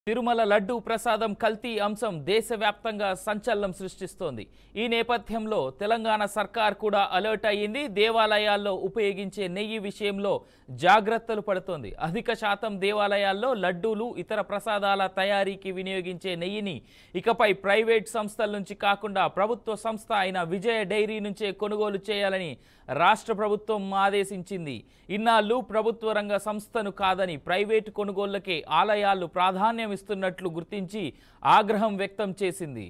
తిరుమల లడ్డూ ప్రసాదం కల్తీ అంశం దేశవ్యాప్తంగా సంచలనం సృష్టిస్తోంది ఈ నేపథ్యంలో తెలంగాణ సర్కార్ కూడా అలర్ట్ అయ్యింది దేవాలయాల్లో ఉపయోగించే నెయ్యి విషయంలో జాగ్రత్తలు పడుతోంది అధిక శాతం దేవాలయాల్లో లడ్డూలు ఇతర ప్రసాదాల తయారీకి వినియోగించే నెయ్యిని ఇకపై ప్రైవేట్ సంస్థల నుంచి కాకుండా ప్రభుత్వ సంస్థ అయిన విజయ డైరీ నుంచే కొనుగోలు చేయాలని రాష్ట్ర ప్రభుత్వం ఆదేశించింది ఇన్నాళ్ళు ప్రభుత్వ రంగ సంస్థను కాదని ప్రైవేటు కొనుగోళ్లకే ఆలయాలు ప్రాధాన్యం ఇస్తున్నట్లు గుర్తించి ఆగ్రహం వ్యక్తం చేసింది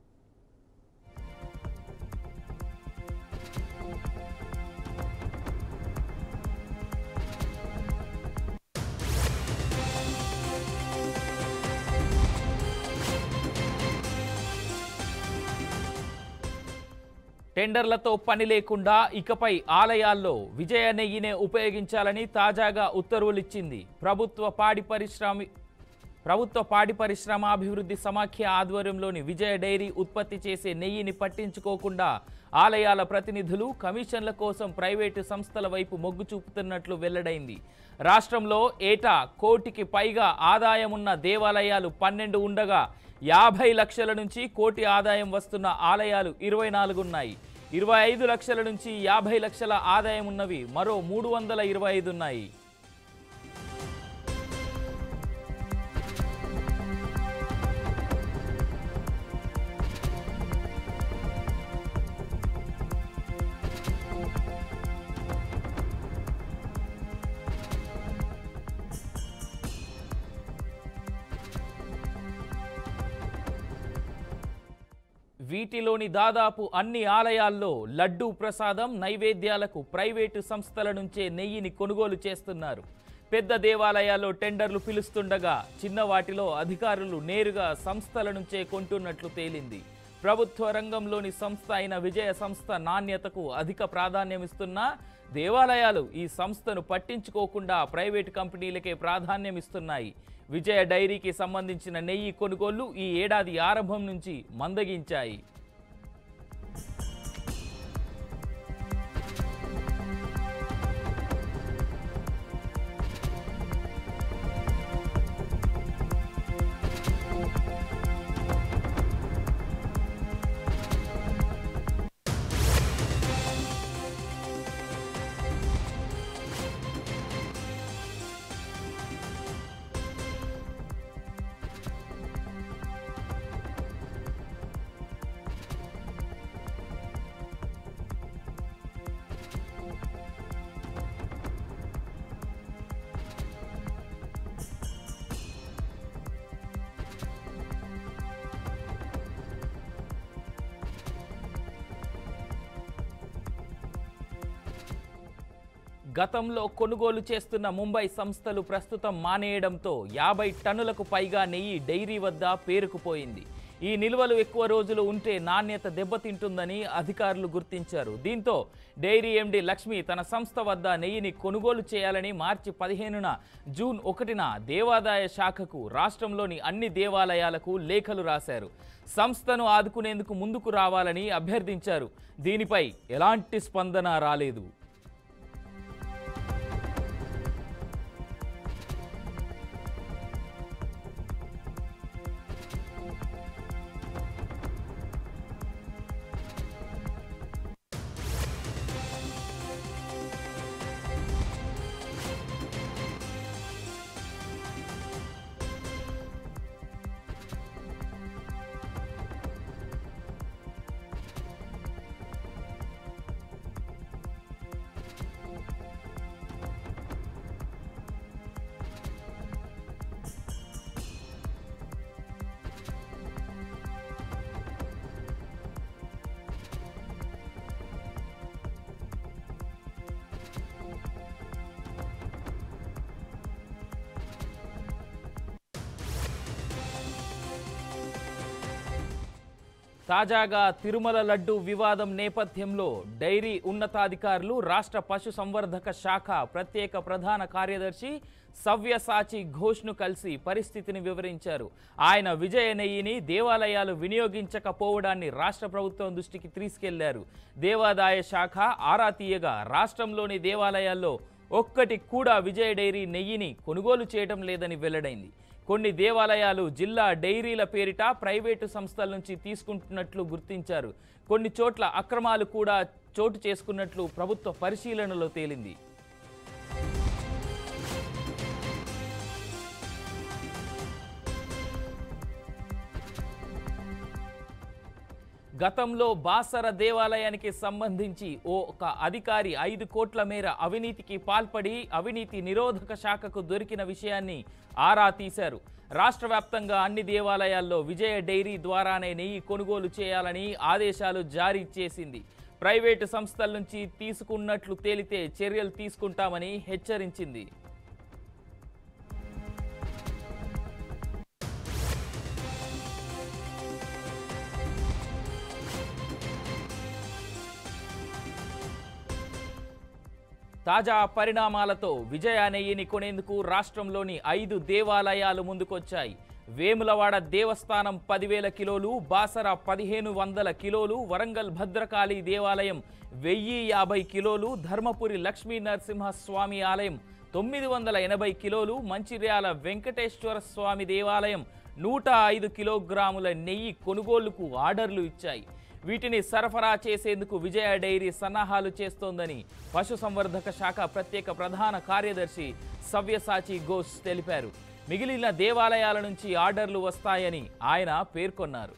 టెండర్లతో పని లేకుండా ఇకపై ఆలయాల్లో విజయ నెయ్యినే ఉపయోగించాలని తాజాగా ఉత్తర్వులిచ్చింది ప్రభుత్వ పాడి పరిశ్రమ ప్రభుత్వ పాడి పరిశ్రమాభివృద్ధి సమాఖ్య ఆధ్వర్యంలోని విజయ డైరీ ఉత్పత్తి చేసే నెయ్యిని పట్టించుకోకుండా ఆలయాల ప్రతినిధులు కమిషన్ల కోసం ప్రైవేటు సంస్థల వైపు మొగ్గు చూపుతున్నట్లు వెల్లడైంది రాష్ట్రంలో ఏటా కోటికి పైగా ఆదాయం ఉన్న దేవాలయాలు పన్నెండు ఉండగా యాభై లక్షల నుంచి కోటి ఆదాయం వస్తున్న ఆలయాలు ఇరవై నాలుగు ఉన్నాయి ఇరవై ఐదు లక్షల నుంచి యాభై లక్షల ఆదాయం ఉన్నవి మరో మూడు వందల ఇరవై ఐదు ఉన్నాయి వీటిలోని దాదాపు అన్ని ఆలయాల్లో లడ్డూ ప్రసాదం నైవేద్యాలకు ప్రైవేటు సంస్థల నుంచే నెయ్యిని కొనుగోలు చేస్తున్నారు పెద్ద దేవాలయాల్లో టెండర్లు పిలుస్తుండగా చిన్న వాటిలో అధికారులు నేరుగా సంస్థల నుంచే కొంటున్నట్లు తేలింది ప్రభుత్వ రంగంలోని సంస్థ అయిన విజయ సంస్థ నాణ్యతకు అధిక ప్రాధాన్యమిస్తున్నా దేవాలయాలు ఈ సంస్థను పట్టించుకోకుండా ప్రైవేటు కంపెనీలకే ప్రాధాన్యమిస్తున్నాయి విజయ డైరీకి సంబంధించిన నెయ్యి కొనుగోళ్లు ఈ ఏడాది ఆరంభం నుంచి మందగించాయి గతంలో కొనుగోలు చేస్తున్న ముంబై సంస్థలు ప్రస్తుతం మానేయడంతో యాభై టన్నులకు పైగా నెయ్యి డైరీ వద్ద పేరుకుపోయింది ఈ నిల్వలు ఎక్కువ రోజులు ఉంటే నాణ్యత దెబ్బతింటుందని అధికారులు గుర్తించారు దీంతో డైరీ ఎండి లక్ష్మి తన సంస్థ వద్ద నెయ్యిని కొనుగోలు చేయాలని మార్చి పదిహేనున జూన్ ఒకటిన దేవాదాయ శాఖకు రాష్ట్రంలోని అన్ని దేవాలయాలకు లేఖలు రాశారు సంస్థను ఆదుకునేందుకు ముందుకు రావాలని అభ్యర్థించారు దీనిపై ఎలాంటి స్పందన రాలేదు తాజాగా తిరుమల లడ్డు వివాదం నేపథ్యంలో డైరీ ఉన్నతాధికారులు రాష్ట్ర పశు సంవర్ధక శాఖ ప్రత్యేక ప్రధాన కార్యదర్శి సవ్యసాచి ఘోష్ను కలిసి పరిస్థితిని వివరించారు ఆయన విజయ నెయ్యిని దేవాలయాలు వినియోగించకపోవడాన్ని రాష్ట్ర ప్రభుత్వం దృష్టికి తీసుకెళ్లారు దేవాదాయ శాఖ ఆరా తీయగా రాష్ట్రంలోని దేవాలయాల్లో ఒక్కటి కూడా విజయ డైరీ నెయ్యిని కొనుగోలు చేయడం లేదని వెల్లడైంది కొన్ని దేవాలయాలు జిల్లా డైరీల పేరిట ప్రైవేటు సంస్థల నుంచి తీసుకుంటున్నట్లు గుర్తించారు కొన్ని చోట్ల అక్రమాలు కూడా చోటు చేసుకున్నట్లు ప్రభుత్వ పరిశీలనలో తేలింది గతంలో బాసర దేవాలయానికి సంబంధించి ఓ ఒక అధికారి ఐదు కోట్ల మేర అవినీతికి పాల్పడి అవినీతి నిరోధక శాఖకు దొరికిన విషయాన్ని ఆరా తీశారు రాష్ట్ర వ్యాప్తంగా అన్ని దేవాలయాల్లో విజయ డైరీ ద్వారానే నెయ్యి కొనుగోలు చేయాలని ఆదేశాలు జారీ చేసింది ప్రైవేటు సంస్థల నుంచి తీసుకున్నట్లు తేలితే చర్యలు తీసుకుంటామని హెచ్చరించింది తాజా పరిణామాలతో విజయ నెయ్యిని కొనేందుకు రాష్ట్రంలోని ఐదు దేవాలయాలు ముందుకొచ్చాయి వేములవాడ దేవస్థానం పదివేల కిలోలు బాసర పదిహేను వందల కిలోలు వరంగల్ భద్రకాళి దేవాలయం వెయ్యి యాభై కిలోలు ధర్మపురి లక్ష్మీ నరసింహ స్వామి ఆలయం తొమ్మిది వందల ఎనభై కిలోలు మంచిర్యాల వెంకటేశ్వర స్వామి దేవాలయం నూట ఐదు కిలోగ్రాముల నెయ్యి కొనుగోలుకు ఆర్డర్లు ఇచ్చాయి వీటిని సరఫరా చేసేందుకు విజయ డైరీ సన్నాహాలు చేస్తోందని పశుసంవర్ధక శాఖ ప్రత్యేక ప్రధాన కార్యదర్శి సవ్యసాచి ఘోష్ తెలిపారు మిగిలిన దేవాలయాల నుంచి ఆర్డర్లు వస్తాయని ఆయన పేర్కొన్నారు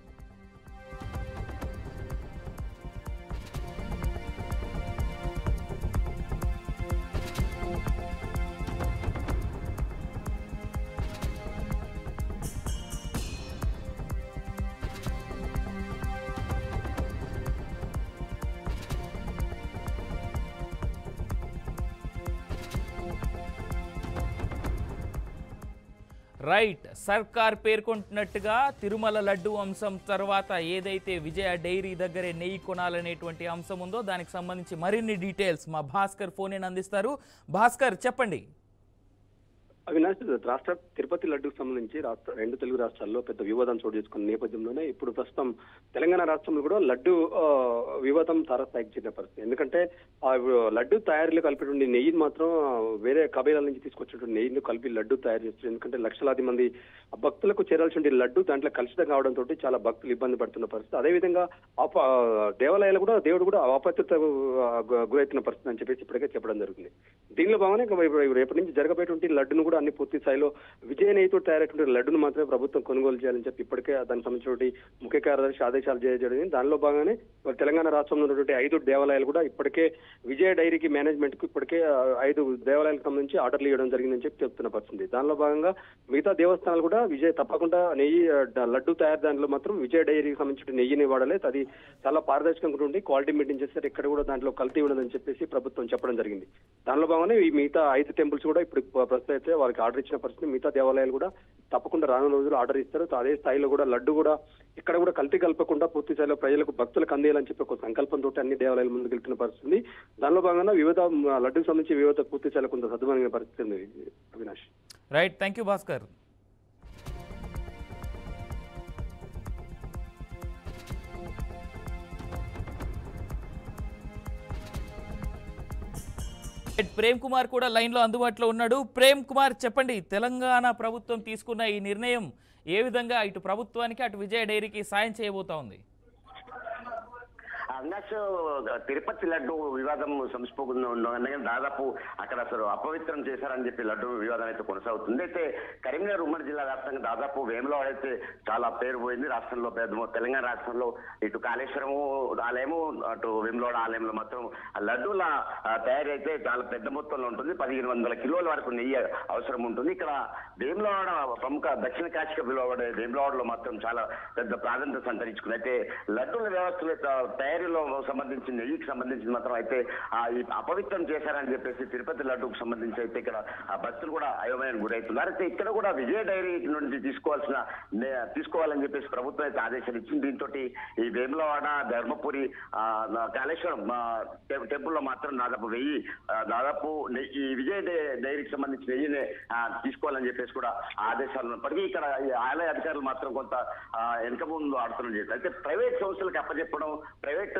రైట్ సర్కార్ పేర్కొంటున్నట్టుగా తిరుమల లడ్డు అంశం తర్వాత ఏదైతే విజయ డైరీ దగ్గరే నెయ్యి కొనాలనేటువంటి అంశం ఉందో దానికి సంబంధించి మరిన్ని డీటెయిల్స్ మా భాస్కర్ ఫోన్ అందిస్తారు భాస్కర్ చెప్పండి అవినాష్ రాష్ట్ర తిరుపతి లడ్డుకు సంబంధించి రాష్ట్ర రెండు తెలుగు రాష్ట్రాల్లో పెద్ద వివాదం చోటు చేసుకున్న నేపథ్యంలోనే ఇప్పుడు ప్రస్తుతం తెలంగాణ రాష్ట్రంలో కూడా లడ్డు ఆ, వివాదం తారస్థాయికి చెందిన పరిస్థితి ఎందుకంటే ఆ లడ్డు తయారీలో కలిపేటువంటి నెయ్యిని మాత్రం వేరే కబేలాల నుంచి తీసుకొచ్చినటువంటి నెయ్యిని కలిపి లడ్డు తయారు చేస్తారు ఎందుకంటే లక్షలాది మంది భక్తులకు చేరాల్సిన లడ్డు దాంట్లో కలుషితం కావడంతో చాలా భక్తులు ఇబ్బంది పడుతున్న పరిస్థితి అదేవిధంగా ఆప దేవాలయాలు కూడా దేవుడు కూడా అపత్యత గురైతున్న పరిస్థితి అని చెప్పేసి ఇప్పటికే చెప్పడం జరుగుతుంది దీనిలో భాగంగా ఇంకా ఇప్పుడు రేపటి నుంచి జరగబోయేటువంటి లడ్డును కూడా అన్ని పూర్తి స్థాయిలో విజయ నెయ్యితో తయారైనటువంటి లడ్డును మాత్రమే ప్రభుత్వం కొనుగోలు చేయాలని చెప్పి ఇప్పటికే దానికి సంబంధించినటువంటి ముఖ్య కార్యదర్శి ఆదేశాలు చేయడం జరిగింది దానిలో భాగంగానే మరి తెలంగాణ రాష్ట్రంలో ఉన్నటువంటి ఐదు దేవాలయాలు కూడా ఇప్పటికే విజయ డైరీకి మేనేజ్మెంట్ కు ఇప్పటికే ఆ, ఐదు దేవాలయాలకు సంబంధించి ఆర్డర్లు ఇవ్వడం జరిగిందని చెప్పి చెప్తున్న పరిస్థితి దానిలో భాగంగా మిగతా దేవస్థానాలు కూడా విజయ తప్పకుండా నెయ్యి ఆ, డ- లడ్డు తయారు దానిలో మాత్రం విజయ డైరీకి సంబంధించిన నెయ్యిని వాడాలి అది చాలా పారదర్శకంగా ఉండి క్వాలిటీ మెయింటైన్ చేస్తారు ఎక్కడ కూడా దాంట్లో కల్తీ ఉండదని చెప్పేసి ప్రభుత్వం చెప్పడం జరిగింది దానిలో భాగంగానే ఈ మిగతా ఐదు టెంపుల్స్ కూడా ఇప్పుడు ప్రస్తుతం అయితే వారికి ఆర్డర్ ఇచ్చిన పరిస్థితి మిగతా దేవాలయాలు కూడా తప్పకుండా రానున్న రోజులు ఆర్డర్ ఇస్తారు అదే స్థాయిలో కూడా లడ్డు కూడా ఇక్కడ కూడా కల్తీ కలపకుండా పూర్తి స్థాయిలో ప్రజలకు భక్తులకు అందేయాలని చెప్పి ఒక సంకల్పంతో అన్ని దేవాలయాలు ముందుకు వెళ్తున్న పరిస్థితి ఉంది. దానిలో భాగంగా వివిధ మ, లడ్డుకు సంబంధించి వివిధ పూర్తి స్థాయిలో కొంత సద్దుమణిగిన పరిస్థితి ఉంది Avinash right thank you Bhaskar Prem Kumar కూడా లైన్లో అందుబాటులో ఉన్నాడు ప్రేమ్ కుమార్ చెప్పండి తెలంగాణ ప్రభుత్వం తీసుకున్న ఈ నిర్ణయం ఏ విధంగా ఇటు ప్రభుత్వానికి అటు విజయ డైరీకి సాయం చేయబోతా ఉంది అవినాష్ తిరుపతి లడ్డు వివాదం సంస్పోకుండా ఉండగానే దాదాపు అక్కడ అసలు అపవిత్రం చేశారని చెప్పి లడ్డు వివాదం అయితే కొనసాగుతుంది అయితే కరీంనగర్ ఉమ్మడి జిల్లా వ్యాప్తంగా దాదాపు వేములవాడ అయితే చాలా పేరు పోయింది రాష్ట్రంలో పెద్ద తెలంగాణ రాష్ట్రంలో ఇటు కాళేశ్వరము ఆలయము అటు వేములవాడ ఆలయంలో మాత్రం ఆ లడ్డూల ఆ, తయారీ అయితే చాలా పెద్ద మొత్తంలో ఉంటుంది పదిహేను వందల కిలోల వరకు నెయ్యి అవసరం ఉంటుంది ఇక్కడ వేములవాడ ప్రముఖ దక్షిణ కాశీగా పిలువబడే వేములవాడలో మాత్రం చాలా పెద్ద ప్రాధాన్యత సంతరించుకుంది అయితే లడ్డూల వ్యవస్థలో త- తయారీలో సంబంధించిన నెయ్యికి సంబంధించి మాత్రం అయితే ఆ ఈ అపవిత్రం చేశారని చెప్పేసి తిరుపతి లడ్డూకు సంబంధించి అయితే ఇక్కడ ఆ భక్తులు కూడా అయోమయానికి గురవుతున్నారు అయితే ఇక్కడ కూడా విజయ డైరీ నుండి తీసుకోవాల్సిన నే- తీసుకోవాలని చెప్పేసి ప్రభుత్వం అయితే ఆదేశాలు ఇచ్చింది దీంతో ఈ వేములవాడ ధర్మపురి ఆ, నా కాళేశ్వరం ఆ, టె- టెంపుల్లో మాత్రం దాదాపు వెయ్యి ఆ, దాదాపు నె- ఈ విజయ డై- డైరీకి సంబంధించిన నెయ్యిని ఆ, తీసుకోవాలని చెప్పేసి కూడా ఆదేశాలు ఉన్నప్పటికీ ఇక్కడ ఈ ఆలయ అధికారులు మాత్రం కొంత ఆ, వెనక ముందు ఆడుతున్న చేస్తారు అయితే ప్రైవేట్ సంస్థలకు అప్పచెప్పడం ప్రైవేట్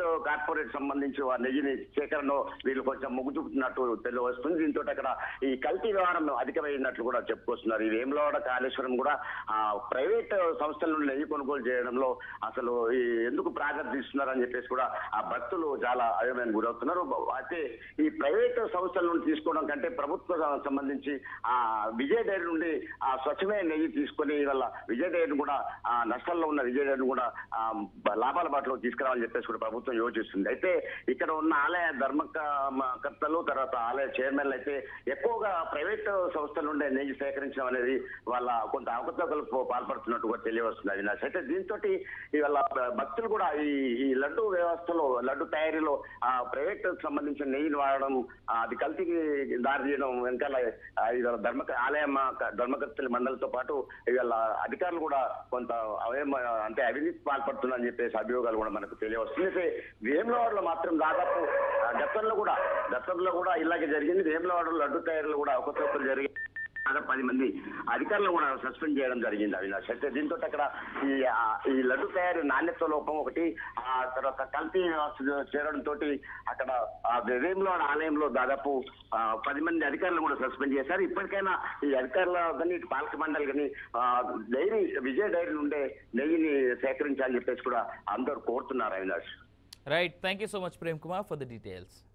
కార్పొరేట్ సంబంధించి ఆ నెయ్యిని సేకరణలో వీళ్ళు కొంచెం మొగ్గు చూపుతున్నట్టు తెలియ వస్తుంది దీంతో అక్కడ ఈ కల్తీ వ్యవహారం అధికమైనట్లు కూడా చెప్పుకొస్తున్నారు ఈ వేములవాడ కాళేశ్వరం కూడా ఆ ప్రైవేట్ సంస్థల నుండి నెయ్యి కొనుగోలు చేయడంలో అసలు ఈ ఎందుకు ప్రాధాన్యత అని చెప్పేసి కూడా ఆ భక్తులు చాలా అయోమయానికి గురవుతున్నారు అయితే ఈ ప్రైవేట్ సంస్థల నుండి తీసుకోవడం కంటే ప్రభుత్వ సంబంధించి ఆ విజయ డైరీ నుండి ఆ స్వచ్ఛమైన నెయ్యి తీసుకొని వల్ల విజయ డైరీని కూడా ఆ నష్టాల్లో ఉన్న విజయ డైరీని కూడా ఆ బ- లాభాల బాటలో తీసుకురావాలని చెప్పేసి కూడా ప్రభుత్వం యోచిస్తుంది అయితే ఇక్కడ ఉన్న ఆలయ ధర్మకర్తలు తర్వాత ఆలయ చైర్మన్లు అయితే ఎక్కువగా ప్రైవేట్ సంస్థల నుండి నెయ్యి సేకరించడం అనేది వాళ్ళ కొంత అవకతవకలకు పాల్పడుతున్నట్టు కూడా తెలియవస్తుంది అవినాష్ అయితే దీంతో ఇవాళ భక్తులు కూడా ఈ ఈ లడ్డు వ్యవస్థలో లడ్డు తయారీలో ఆ ప్రైవేట్ సంబంధించిన నెయ్యిని వాడడం ఆ, అది కల్తీకి దారి తీయడం వెనకాల ఆ, ఇవాళ ధర్మ ఆలయ ధర్మకర్తల మండలితో పాటు ఇవాళ అధికారులు కూడా కొంత అవయమ అంటే అవినీతి పాల్పడుతుందని చెప్పేసి అభియోగాలు కూడా మనకు తెలియవస్తుంది అయితే వేములవాడలో మాత్రం దాదాపు ఆ, గతంలో కూడా గతంలో కూడా ఇలాగే జరిగింది వేములవాడలో లడ్డు తయారీలో కూడా అవకతవకలు జరిగి దాదాపు పది మంది అధికారులు కూడా సస్పెండ్ చేయడం జరిగింది అవినాష్ అయితే దీంతో అక్కడ ఈ ఆ, ఈ లడ్డు తయారీ నాణ్యత లోపం ఒకటి ఆ తర్వాత కల్తీ చేరడం తోటి అక్కడ ఆ వేములో ఆలయంలో దాదాపు ఆ, పది మంది అధికారులు కూడా సస్పెండ్ చేశారు ఇప్పటికైనా ఈ అధికారుల కానీ ఇటు పాలక మండలి కానీ ఆ, డైరీ విజయ డైరీ నుండే నెయ్యిని సేకరించాలని చెప్పేసి కూడా అందరూ కోరుతున్నారు Avinash right thank you so much Prem Kumar for the details